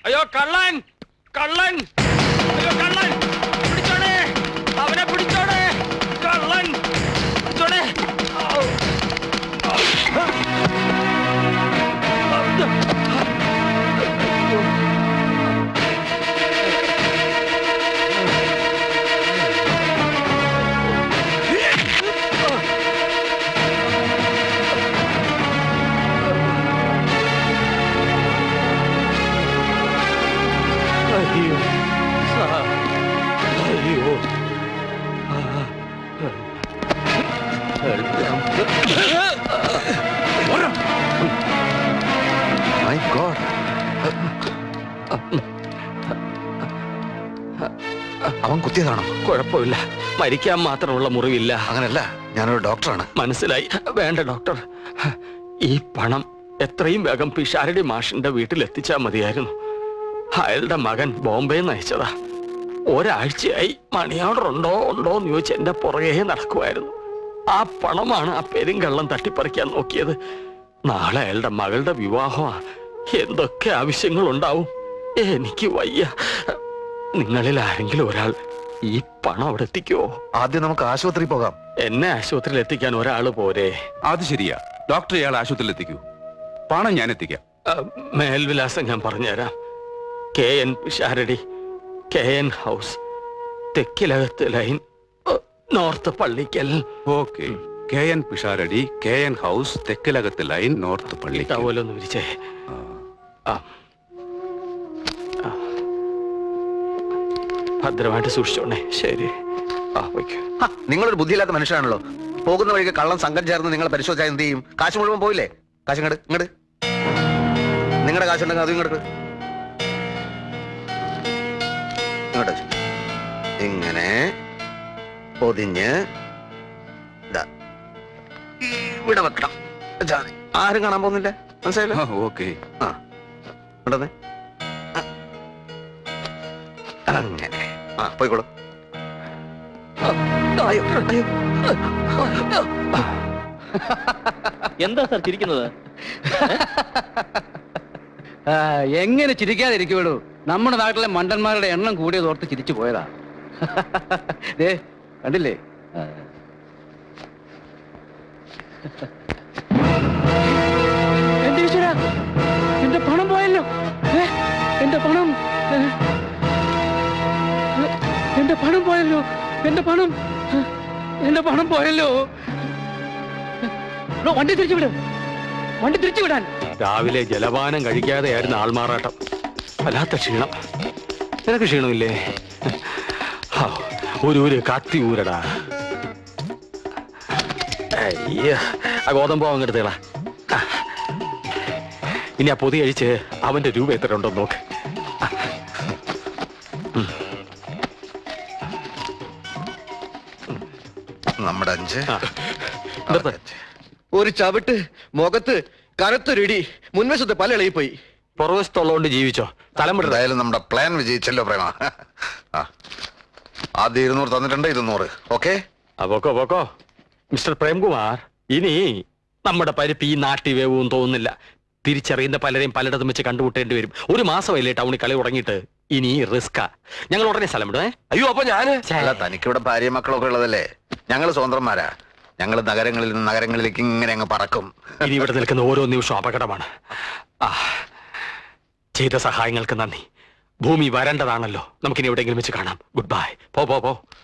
അയ്യോ കള്ളൻ കള്ളൻ അയ്യോ കള്ളൻ പിടിച്ചോണേ അവനെ പിടിച്ചോണേ കള്ളൻ പിടിച്ചോണേ ഔ. അയ്യോ സാർ അയ്യോ മൈ ഗോഡ് അവൻ കുത്തിയതാണോ കുഴപ്പമില്ല മരിക്കാൻ മാത്രമുള്ള മുറിവില്ല അങ്ങനല്ല ഞാനൊരു ഡോക്ടറാണ് മനസ്സിലായി വേണ്ട ഡോക്ടർ ഈ പണം എത്രയും വേഗം പിഷാരടി മാഷിന്റെ വീട്ടിൽ എത്തിച്ചാൽ മതിയായിരുന്നു അയാളുടെ മകൻ ബോംബെ നയിച്ചതാ ഒരാഴ്ചയായി മണി ഓർഡർ ഉണ്ടോ ഉണ്ടോ എന്ന് ചോദിച്ച് എന്റെ പുറകെ നടക്കുമായിരുന്നു ആ പണമാണ് ആ പെരുങ്കള്ളം തട്ടിപ്പറിക്കാൻ നോക്കിയത് നാളെ അയാളുടെ മകളുടെ വിവാഹമാ എന്തൊക്കെ ആവശ്യങ്ങളുണ്ടാവും എനിക്ക് വയ്യ നിങ്ങളിൽ ആരെങ്കിലും ഒരാൾ ഈ പണം അവിടെ എത്തിക്കുവോ ആദ്യം നമുക്ക് ആശുപത്രി പോകാം എന്നെ ആശുപത്രിയിൽ എത്തിക്കാൻ ഒരാള് പോരെ അത് ശരിയാ ഡോക്ടർ ഇയാൾ ആശുപത്രിയിൽ എത്തിക്കൂ പണം ഞാൻ എത്തിക്കാം ആ, മേൽവിലാസം ഞാൻ പറഞ്ഞുതരാം K N Pisharady K N house Thekkilakath line ആ, north Pallikkal okay K N Pisharady K N house Thekkilakath line north പള്ളി ടവലൊന്ന് വിരിച്ചേ ആ ആ. ഭദ്രമായിട്ട് സൂക്ഷിച്ചോണേ ശരി ആ വയ്ക്കൂ ഹ, നിങ്ങളൊരു ബുദ്ധിയില്ലാത്ത മനുഷ്യനാണല്ലോ പോകുന്ന വഴിക്ക് കള്ളം സംഘം ചേർന്ന് നിങ്ങളെ പരിശോധിച്ചാൽ എന്ത് ചെയ്യും കാശ് മുഴുവൻ പോയില്ലേ കാശ് ഇങ്ങോട്ട് ഇങ്ങോട്ട് നിങ്ങളുടെ കാശുണ്ടെങ്കിൽ അതും ഇങ്ങോട്ട് ഇങ്ങോട്ട് വെച്ച്. ഇങ്ങനെ പൊതിഞ്ഞ് ദാ, ഇവിടെ വെക്കണം വെച്ചാ മതി. ആരും കാണാൻ പോകുന്നില്ല മനസ്സിലായല്ലോ ഓക്കെ ആ ഉണ്ടെന്ന് അങ്ങനെ ആ പോയിക്കോളൂ അയ്യോ അയ്യോ എന്താ സാർ ചിരിക്കുന്നത് ആ, എങ്ങനെ ചിരിക്കാതിരിക്കുള്ളൂ നമ്മുടെ നാട്ടിലെ മണ്ടന്മാരുടെ എണ്ണം കൂടിയത് ഓർത്ത് ചിരിച്ചു പോയതാ ദേ കണ്ടില്ലേ ആ. എന്റെ ഈശ്വരാ, എന്റെ പണം പോയല്ലോ ഏ, എന്റെ പണം ഏ, ഏ, എന്റെ പണം പോയല്ലോ എന്റെ പണം ഏ, എന്റെ പണം പോയല്ലോ ഡോ, വണ്ടി തിരിച്ചു വിടും വണ്ടി തിരിച്ചു വിടാൻ രാവിലെ ജലപാനം കഴിക്കാതെയായിരുന്നു ആൾമാറാട്ടം വല്ലാത്ത ക്ഷീണം നിനക്ക് ക്ഷീണമില്ലേ ഹൗ, ഒരു ഒരു കത്തി ഊരടാ അയ്യ ആ ഗോതമ്പ് അങ്ങ് എടുത്തേളാ ആ. ഇനി ആ പൊതി കഴിച്ച് അവന്റെ രൂപ എത്ര ഉണ്ടോ നോക്ക് ആ. ഉം. നമ്മുടെ അഞ്ച് ആ. നിർത്ത്. ഒരു ചവിട്ട് മുഖത്ത് കനത്തൊരിടി മുൻവശത്ത് പല ഇളകിപ്പോയി പുറവശത്തുള്ളതുകൊണ്ട് ജീവിച്ചോ തലം വിടരുത്. എന്തായാലും നമ്മുടെ പ്ലാൻ വിജയിച്ചല്ലോ പ്രേമ ആ ആദ്യം ഇരുന്നൂറ് തന്നിട്ടുണ്ട് ഇരുന്നൂറ് ഓക്കെ ആ, പോക്കോ പോക്കോ മിസ്റ്റർ പ്രേംകുമാർ ഇനി നമ്മുടെ പരിപ്പ് ഈ നാട്ടി വേവും തോന്നുന്നില്ല തിരിച്ചറിയുന്ന പലരെയും പലയിടത്തും വെച്ച് കണ്ടുമുട്ടേണ്ടി വരും ഒരു മാസമല്ലേ ടൗണിൽ കളി തുടങ്ങിയിട്ട് ഇനി റിസ്കാ ഞങ്ങൾ ഉടനെ സ്ഥലം വിടുവേ അയ്യോ അപ്പൊ ഞാന് അല്ല തനിക്കിവിടെ ഭാര്യ മക്കളൊക്കെ ഉള്ളതല്ലേ ഞങ്ങൾ സ്വതന്ത്രന്മാരാ ഞങ്ങൾ നഗരങ്ങളിൽ നിന്ന് നഗരങ്ങളിലേക്ക് ഇങ്ങനെ അങ്ങ് പറക്കും ഇനി ഇവിടെ നിൽക്കുന്ന ഓരോ നിമിഷവും അപകടമാണ് ആ ചെയ്ത സഹായങ്ങൾക്ക് നന്ദി ഭൂമി വരേണ്ടതാണല്ലോ നമുക്കിനി എവിടെയെങ്കിലും വെച്ച് കാണാം ഗുഡ് ബൈ പോ പോ പോ